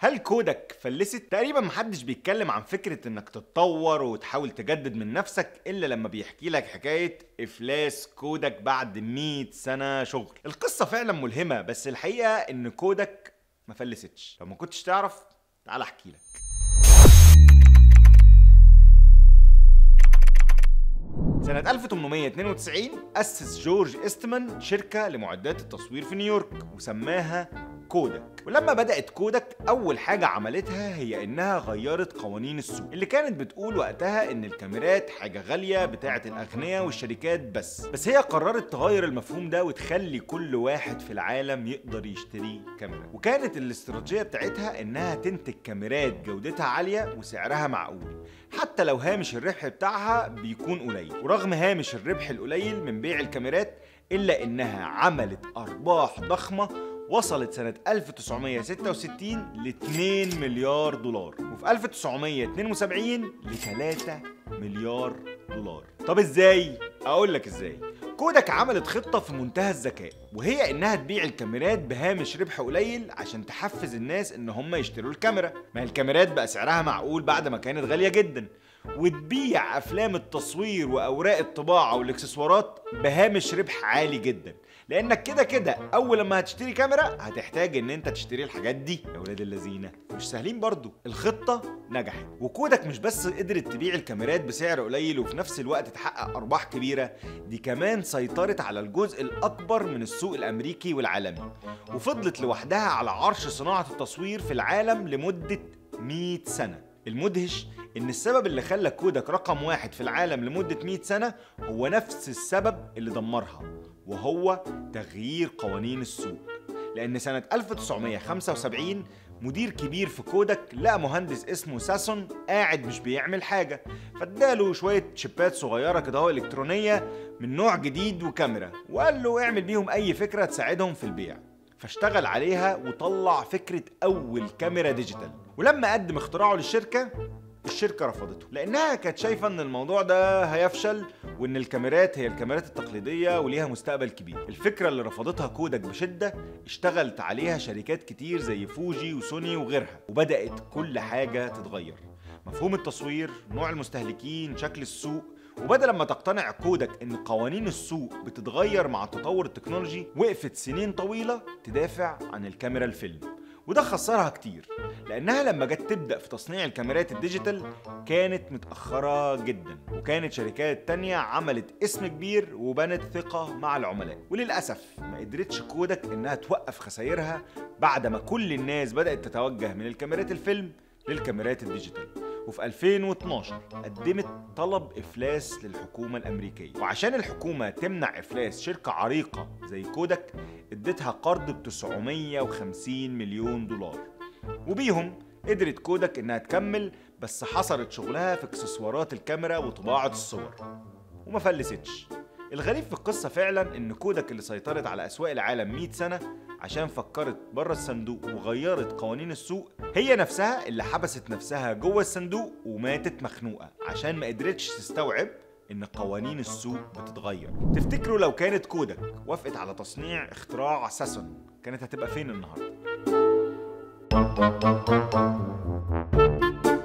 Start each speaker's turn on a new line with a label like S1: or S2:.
S1: هل كودك فلست؟ تقريبا محدش بيتكلم عن فكرة انك تتطور وتحاول تجدد من نفسك الا لما بيحكي لك حكاية افلاس كودك بعد 100 سنة شغل القصة فعلا ملهمة بس الحقيقة ان كودك ما فلستش لو ما كنتش تعرف تعال احكي لك سنة 1892 أسس جورج إستمان شركة لمعدات التصوير في نيويورك وسماها كودك ولما بدأت كودك أول حاجة عملتها هي إنها غيرت قوانين السوق اللي كانت بتقول وقتها إن الكاميرات حاجة غالية بتاعة الأغنياء والشركات بس بس هي قررت تغير المفهوم ده وتخلي كل واحد في العالم يقدر يشتري كاميرا وكانت الاستراتيجية بتاعتها إنها تنتج كاميرات جودتها عالية وسعرها معقول حتى لو هامش الربح بتاعها بيكون قليل ورغم هامش الربح القليل من بيع الكاميرات إلا إنها عملت أرباح ضخمة وصلت سنة 1966 ل 2 مليار دولار وفي 1972 ل 3 مليار دولار طب ازاي؟ اقول لك ازاي كودك عملت خطة في منتهى الذكاء وهي انها تبيع الكاميرات بهامش ربح قليل عشان تحفز الناس ان هم يشتروا الكاميرا ما الكاميرات بقى سعرها معقول بعد ما كانت غالية جدا وتبيع افلام التصوير واوراق الطباعة والاكسسوارات بهامش ربح عالي جدا لانك كده كده اول لما هتشتري كاميرا هتحتاج ان انت تشتري الحاجات دي يا ولاد اللذينه مش سهلين برضو الخطه نجحت وكودك مش بس قدرت تبيع الكاميرات بسعر قليل وفي نفس الوقت تحقق ارباح كبيره دي كمان سيطرت على الجزء الاكبر من السوق الامريكي والعالمي وفضلت لوحدها على عرش صناعه التصوير في العالم لمده 100 سنه المدهش ان السبب اللي خلى كودك رقم واحد في العالم لمدة 100 سنة هو نفس السبب اللي دمرها وهو تغيير قوانين السوق لأن سنة 1975 مدير كبير في كودك لقى مهندس اسمه ساسون قاعد مش بيعمل حاجة فاداله شوية شيبات صغيرة كده هو إلكترونية من نوع جديد وكاميرا وقال له اعمل بيهم أي فكرة تساعدهم في البيع فاشتغل عليها وطلع فكرة أول كاميرا ديجيتال ولما قدم اختراعه للشركة الشركة رفضته لأنها كانت شايفة إن الموضوع ده هيفشل وإن الكاميرات هي الكاميرات التقليدية وليها مستقبل كبير الفكرة اللي رفضتها كودك بشدة اشتغلت عليها شركات كتير زي فوجي وسوني وغيرها وبدأت كل حاجة تتغير مفهوم التصوير نوع المستهلكين شكل السوق وبدل ما تقتنع كودك ان قوانين السوق بتتغير مع التطور التكنولوجي وقفت سنين طويلة تدافع عن الكاميرا الفيلم وده خسرها كتير لانها لما جت تبدا في تصنيع الكاميرات الديجيتال كانت متاخره جدا وكانت شركات تانية عملت اسم كبير وبنت ثقه مع العملاء وللاسف ما قدرتش كودك انها توقف خسائرها بعد ما كل الناس بدات تتوجه من الكاميرات الفيلم للكاميرات الديجيتال وفي 2012 قدمت طلب افلاس للحكومه الامريكيه وعشان الحكومه تمنع افلاس شركه عريقه زي كودك اديتها قرض ب 950 مليون دولار وبيهم قدرت كودك انها تكمل بس حصرت شغلها في اكسسوارات الكاميرا وطباعه الصور وما فلستش الغريب في القصة فعلا ان كودك اللي سيطرت على اسواق العالم 100 سنة عشان فكرت بره الصندوق وغيرت قوانين السوق هي نفسها اللي حبست نفسها جوه الصندوق وماتت مخنوقة عشان ما قدرتش تستوعب ان قوانين السوق بتتغير تفتكروا لو كانت كودك وافقت على تصنيع اختراع ساسون كانت هتبقى فين النهارده